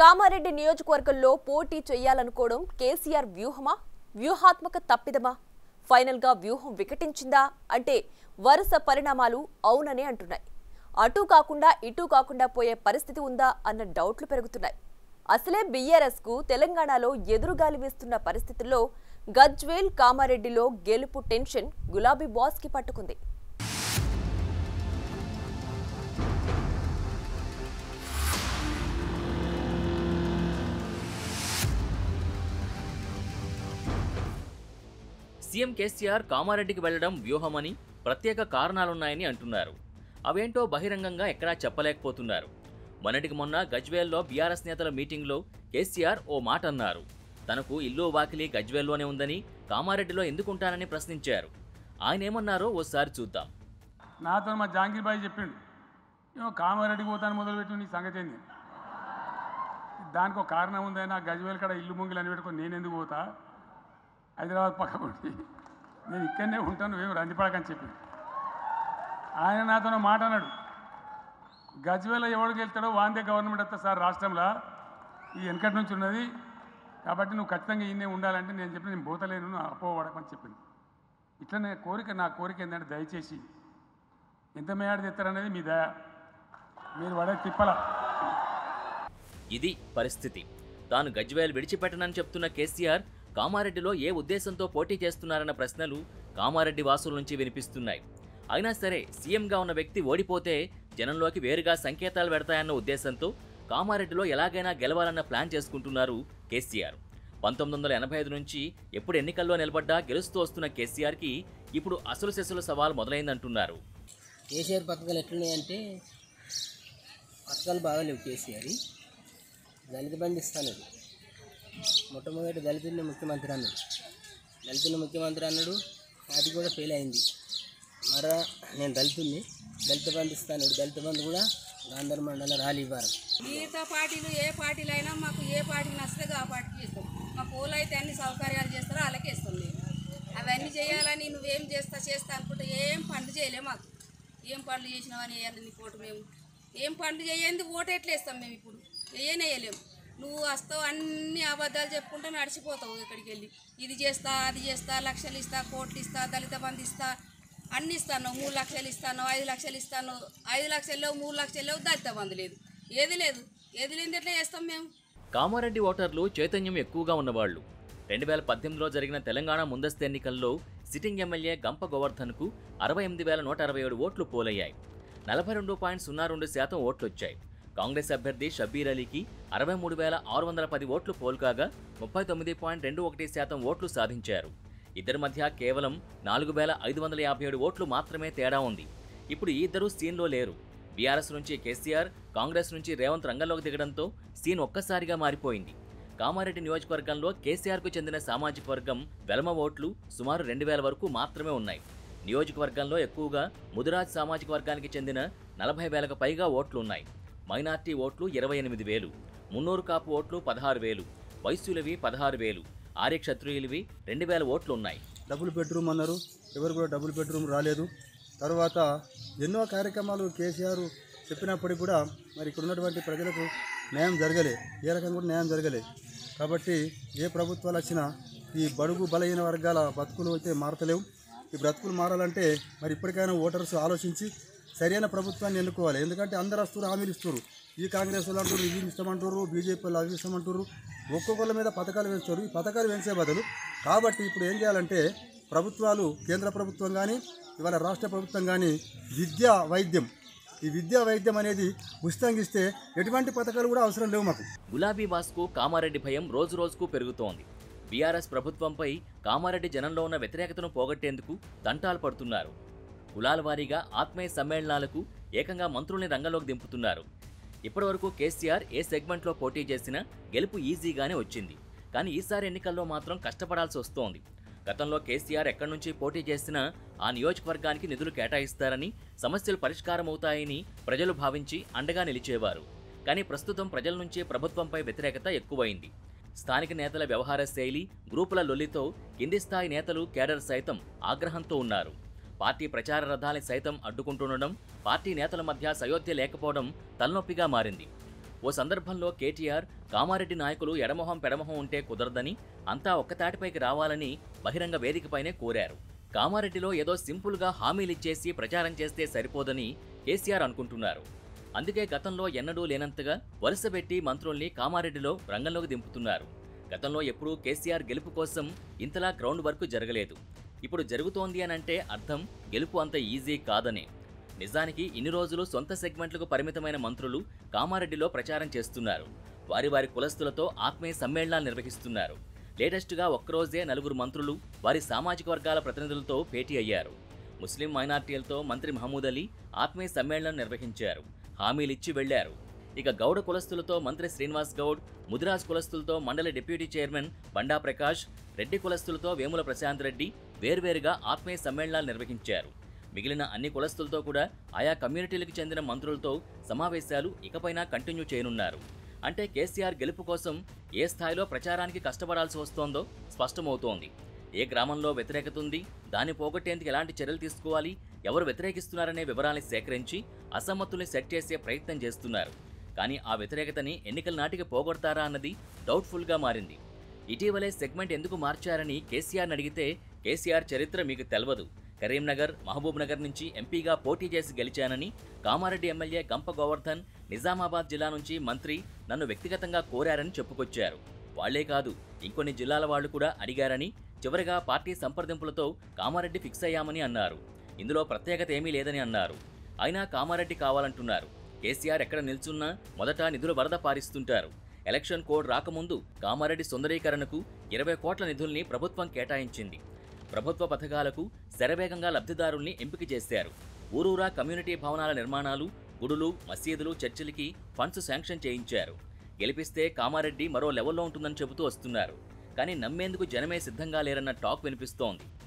కామారెడ్డి నియోజకవర్గంలో పోటీ చేయాలనుకోవడం కేసీఆర్ వ్యూహమా వ్యూహాత్మక తప్పిదమా ఫైనల్ గా వ్యూహం వికటించిందా అంటే వరుస పరిణామాలు అవుననే అంటున్నాయి అటు కాకుండా ఇటు కాకుండా పోయే పరిస్థితి ఉందా అన్న డౌట్లు పెరుగుతున్నాయి అసలే బీఆర్ఎస్ కు తెలంగాణలో ఎదురుగాలి వీస్తున్న పరిస్థితుల్లో గజ్వేల్ కామారెడ్డిలో గెలుపు టెన్షన్ గులాబీ బాస్ కి పట్టుకుంది సీఎం కేసీఆర్ కామారెడ్డికి వెళ్లడం వ్యూహమని ప్రత్యేక కారణాలున్నాయని అంటున్నారు అవేంటో బహిరంగంగా ఎక్కడా చెప్పలేకపోతున్నారు మొన్నటికి మొన్న గజ్వేల్లో బీఆర్ఎస్ నేతల మీటింగ్లో కేసీఆర్ ఓ మాట అన్నారు తనకు ఇల్లు వాకిలి గజ్వేల్లోనే ఉందని కామారెడ్డిలో ఎందుకుంటానని ప్రశ్నించారు ఆయన ఏమన్నారో ఓసారి చూద్దాం నాతో మా జాంగీర్ బాయ్ చెప్పిండు ఏమో కామారెడ్డికి పోతాను మొదలుపెట్టి నీ సంగతి ఏంది దానికి ఒక కారణం ఉంది నా గజ్వేల్ కాడ ఇల్లు ముంగిలు అని పెట్టుకొని నేను ఎందుకు పోతా హైదరాబాద్ పక్క కొట్టి నేను ఇక్కడనే ఉంటాను ఏం రందిపడకని చెప్పి ఆయన నాతో ఒక మాట అన్నాడు గజ్వేల్ ఎవడికి వెళ్తాడో వాందే గవర్నమెంట్ వస్తా సార్ రాష్ట్రంలో ఈ వెనకటి నుంచి ఉన్నది కాబట్టి నువ్వు ఖచ్చితంగా ఈయనే ఉండాలంటే నేను చెప్పి నేను పోతలేను నువ్వు అపోవడకని చెప్పింది ఇట్లనే కోరిక నా కోరిక ఏంటంటే దయచేసి ఎంత మేడ తెస్తారనేది మీ దయ మీరు పడే తిప్పల ఇది పరిస్థితి తాను గజ్వేల్ విడిచిపెట్టనని చెప్తున్న కేసీఆర్ కామారెడ్డిలో ఏ ఉద్దేశంతో పోటీ చేస్తున్నారన్న ప్రశ్నలు కామారెడ్డి వాసుల నుంచి వినిపిస్తున్నాయి అయినా సరే సీఎంగా ఉన్న వ్యక్తి ఓడిపోతే జనంలోకి వేరుగా సంకేతాలు పెడతాయన్న ఉద్దేశంతో కామారెడ్డిలో ఎలాగైనా గెలవాలన్న ప్లాన్ చేసుకుంటున్నారు కేసీఆర్ పంతొమ్మిది వందల ఎనభై ఐదు నుంచి ఎప్పుడు ఎన్నికల్లో నిలబడ్డా గెలుస్తూ వస్తున్న కేసీఆర్కి ఇప్పుడు అసలు సెసలు సవాల్ మొదలైందంటున్నారు కేసీఆర్ పథకాలు ఎట్లున్నాయంటే పథకాలు బాగాలేవు కేసీఆర్ దళిత బండి ఇస్తాను మొట్టమొదటి దళితుడిని ముఖ్యమంత్రి అన్నాడు దళితుడిని ముఖ్యమంత్రి అన్నాడు అది కూడా ఫెయిల్ అయింది మరా నేను దళితుడిని దళిత బండి ఇస్తాను దళిత బండి కూడా గాంధర్ మండల రాలి ఇవ్వాలి మిగతా పార్టీలు ఏ పార్టీలు అయినా మాకు ఏ పార్టీకి నచ్చితే ఆ పార్టీకి ఇస్తాం మా పోలు అయితే అన్ని సౌకర్యాలు చేస్తారో అలాగే ఇస్తాం మేము అవన్నీ చేయాలని నువ్వేం చేస్తా చేస్తా అనుకుంటే ఏం పనులు చేయలే మాకు ఏం పనులు చేసినావని వేయాలి నీ ఓటు మేము ఏం పనులు చేయండి ఓటు ఎట్లా వేస్తాం మేము ఇప్పుడు వేయనే వేయలేము నువ్వు వస్తావు అన్ని అబద్ధాలు చెప్పుకుంటూ నడిచిపోతావు ఇక్కడికి వెళ్ళి ఇది చేస్తా అది చేస్తా లక్షలు ఇస్తా కోట్లు ఇస్తా దళిత బంధు ఇస్తా అన్ని ఇస్తాను మూడు లక్షలు ఇస్తాను ఐదు లక్షలు ఇస్తాను ఐదు లక్షల్లో మూడు లక్షల్లో దళిత బంధు లేదు ఏది లేదు ఏది లేని ఎట్లా చేస్తాం మేము కామారెడ్డి ఓటర్లు చైతన్యం ఎక్కువగా ఉన్నవాళ్లు రెండు వేల పద్దెనిమిదిలో జరిగిన తెలంగాణ ముందస్తు ఎన్నికల్లో సిట్టింగ్ ఎమ్మెల్యే గంప గోవర్ధన్కు అరవై ఎనిమిది వేల నూట అరవై ఏడు ఓట్లు పోలయ్యాయి నలభై రెండు పాయింట్ సున్నా రెండు శాతం ఓట్లొచ్చాయి కాంగ్రెస్ అభ్యర్థి షబ్బీర్ అలీకి అరవై మూడు వేల ఆరు వందల పది ఓట్లు పోల్కాగా ముప్పై తొమ్మిది పాయింట్ రెండు ఒకటి శాతం ఓట్లు సాధించారు ఇద్దరి మధ్య కేవలం నాలుగు వేల ఐదు వందల యాభై ఏడు ఓట్లు మాత్రమే తేడా ఉంది ఇప్పుడు ఈ ఇద్దరు సీన్లో లేరు బీఆర్ఎస్ నుంచి కేసీఆర్ కాంగ్రెస్ నుంచి రేవంత్ రంగంలోకి దిగడంతో సీన్ ఒక్కసారిగా మారిపోయింది కామారెడ్డి నియోజకవర్గంలో కేసీఆర్కు చెందిన సామాజిక వర్గం వెలమ ఓట్లు సుమారు రెండు వేల వరకు మాత్రమే ఉన్నాయి నియోజకవర్గంలో ఎక్కువగా ముదిరాజ్ సామాజిక వర్గానికి చెందిన నలభై వేలకు పైగా ఓట్లు ఉన్నాయి మైనార్టీ ఓట్లు ఇరవై ఎనిమిది వేలు మున్నూరు కాపు ఓట్లు పదహారు వేలు వైశ్యులవి పదహారు వేలు ఆర్య క్షత్రియులవి రెండు వేల ఓట్లు ఉన్నాయి డబుల్ బెడ్రూమ్ అన్నారు ఎవరు కూడా డబుల్ బెడ్రూమ్ రాలేదు తర్వాత ఎన్నో కార్యక్రమాలు కేసీఆర్ చెప్పినప్పటికీ కూడా మరి ఇక్కడ ఉన్నటువంటి ప్రజలకు న్యాయం జరగలే ఏ రకంగా కూడా న్యాయం జరగలే కాబట్టి ఏ ప్రభుత్వాలు వచ్చినా ఈ బడుగు బలహీన వర్గాల బతుకులు అయితే మారతలేవు ఈ బ్రతుకులు మారాలంటే మరి ఇప్పటికైనా ఓటర్స్ ఆలోచించి సరైన ప్రభుత్వాన్ని ఎన్నుకోవాలి ఎందుకంటే అందరు వస్తారు హామీలు ఇస్తారు ఈ కాంగ్రెస్ వాళ్ళు అంటారు ఇవి ఇస్తామంటారు బీజేపీ వాళ్ళు అవి ఇస్తామంటారు ఒక్కొక్కళ్ళ మీద పథకాలు పెంచుతారు ఈ పథకాలు పెంచే బదులు కాబట్టి ఇప్పుడు ఏం చేయాలంటే ప్రభుత్వాలు కేంద్ర ప్రభుత్వం కానీ ఇవాళ రాష్ట్ర ప్రభుత్వం కానీ విద్య వైద్యం ఈ విద్యా వైద్యం అనేది ఉచితంగా ఇస్తే ఎటువంటి పథకాలు కూడా అవసరం లేవు మాకు గులాబీ బాస్కు కామారెడ్డి భయం రోజు రోజుకు పెరుగుతోంది బీఆర్ఎస్ ప్రభుత్వంపై కామారెడ్డి జనంలో ఉన్న వ్యతిరేకతను పోగొట్టేందుకు తంటాలు పడుతున్నారు కులాల వారీగా ఆత్మీయ సమ్మేళనాలకు ఏకంగా మంత్రుల్ని రంగంలోకి దింపుతున్నారు ఇప్పటివరకు కేసీఆర్ ఏ సెగ్మెంట్లో పోటీ చేసినా గెలుపు ఈజీగానే వచ్చింది కానీ ఈసారి ఎన్నికల్లో మాత్రం కష్టపడాల్సి వస్తోంది గతంలో కేసీఆర్ ఎక్కడి నుంచి పోటీ చేసినా ఆ నియోజకవర్గానికి నిధులు కేటాయిస్తారని సమస్యలు పరిష్కారమవుతాయని ప్రజలు భావించి అండగా నిలిచేవారు కానీ ప్రస్తుతం ప్రజల నుంచి ప్రభుత్వంపై వ్యతిరేకత ఎక్కువైంది స్థానిక నేతల వ్యవహార శైలి గ్రూపుల లొల్లితో కింది స్థాయి నేతలు కేడర్ సైతం ఆగ్రహంతో ఉన్నారు పార్టీ ప్రచార రథాన్ని సైతం అడ్డుకుంటుండడం పార్టీ నేతల మధ్య సయోధ్య లేకపోవడం తలనొప్పిగా మారింది ఓ సందర్భంలో కేటీఆర్ కామారెడ్డి నాయకులు ఎడమొహం పెడమొహం ఉంటే కుదరదని అంతా ఒక్కతాటిపైకి రావాలని బహిరంగ వేదికపైనే కోరారు కామారెడ్డిలో ఏదో సింపుల్గా హామీలిచ్చేసి ప్రచారం చేస్తే సరిపోదని కేసీఆర్ అనుకుంటున్నారు అందుకే గతంలో ఎన్నడూ లేనంతగా వరుసపెట్టి మంత్రుల్ని కామారెడ్డిలో రంగంలోకి దింపుతున్నారు గతంలో ఎప్పుడూ కేసీఆర్ గెలుపు కోసం ఇంతలా గ్రౌండ్ వర్క్ జరగలేదు ఇప్పుడు జరుగుతోంది అని అంటే అర్థం గెలుపు అంత ఈజీ కాదనే నిజానికి ఇన్ని రోజులు సొంత సెగ్మెంట్లకు పరిమితమైన మంత్రులు కామారెడ్డిలో ప్రచారం చేస్తున్నారు వారి వారి కులస్తులతో ఆత్మీయ సమ్మేళనాలు నిర్వహిస్తున్నారు లేటెస్ట్గా ఒక్కరోజే నలుగురు మంత్రులు వారి సామాజిక వర్గాల ప్రతినిధులతో భేటీ అయ్యారు ముస్లిం మైనార్టీలతో మంత్రి మహమూద్ అలీ ఆత్మీయ సమ్మేళనం నిర్వహించారు హామీలిచ్చి వెళ్లారు ఇక గౌడ కులస్తులతో మంత్రి శ్రీనివాస్ గౌడ్ ముదిరాజ్ కులస్తులతో మండలి డిప్యూటీ చైర్మన్ బండా ప్రకాష్ రెడ్డి కులస్తులతో వేముల ప్రశాంత్ రెడ్డి వేర్వేరుగా ఆత్మీయ సమ్మేళనాలు నిర్వహించారు మిగిలిన అన్ని కులస్తులతో కూడా ఆయా కమ్యూనిటీలకు చెందిన మంత్రులతో సమావేశాలు ఇకపైన కంటిన్యూ చేయనున్నారు అంటే కేసీఆర్ గెలుపు కోసం ఏ స్థాయిలో ప్రచారానికి కష్టపడాల్సి వస్తోందో స్పష్టమవుతోంది ఏ గ్రామంలో వ్యతిరేకత ఉంది దాన్ని పోగొట్టేందుకు ఎలాంటి చర్యలు తీసుకోవాలి ఎవరు వ్యతిరేకిస్తున్నారనే వివరాల్ని సేకరించి అసమ్మతుల్ని సెట్ చేసే ప్రయత్నం చేస్తున్నారు కానీ ఆ వ్యతిరేకతని ఎన్నికల నాటికి పోగొడతారా అన్నది డౌట్ఫుల్గా మారింది ఇటీవలే సెగ్మెంట్ ఎందుకు మార్చారని కేసీఆర్ని అడిగితే కేసీఆర్ చరిత్ర మీకు తెలవదు కరీంనగర్ మహబూబ్ నగర్ నుంచి ఎంపీగా పోటీ చేసి గెలిచానని కామారెడ్డి ఎమ్మెల్యే గంప గోవర్ధన్ నిజామాబాద్ జిల్లా నుంచి మంత్రి నన్ను వ్యక్తిగతంగా కోరారని చెప్పుకొచ్చారు వాళ్లే కాదు ఇంకొన్ని జిల్లాల వాళ్లు కూడా అడిగారని చివరిగా పార్టీ సంప్రదింపులతో కామారెడ్డి ఫిక్స్ అయ్యామని అన్నారు ఇందులో ప్రత్యేకత ఏమీ లేదని అన్నారు అయినా కామారెడ్డి కావాలంటున్నారు కేసీఆర్ ఎక్కడ నిల్చున్నా మొదట నిధులు వరద పారిస్తుంటారు ఎలక్షన్ కోడ్ రాకముందు కామారెడ్డి సుందరీకరణకు ఇరవై కోట్ల నిధుల్ని ప్రభుత్వం కేటాయించింది ప్రభుత్వ పథకాలకు శరవేగంగా లబ్ధిదారుల్ని ఎంపిక చేశారు ఊరూరా కమ్యూనిటీ భవనాల నిర్మాణాలు గుడులు మసీదులు చర్చిలకి ఫండ్స్ శాంక్షన్ చేయించారు గెలిపిస్తే కామారెడ్డి మరో లెవెల్లో ఉంటుందని చెబుతూ వస్తున్నారు కానీ నమ్మేందుకు జనమే సిద్ధంగా లేరన్న టాక్ వినిపిస్తోంది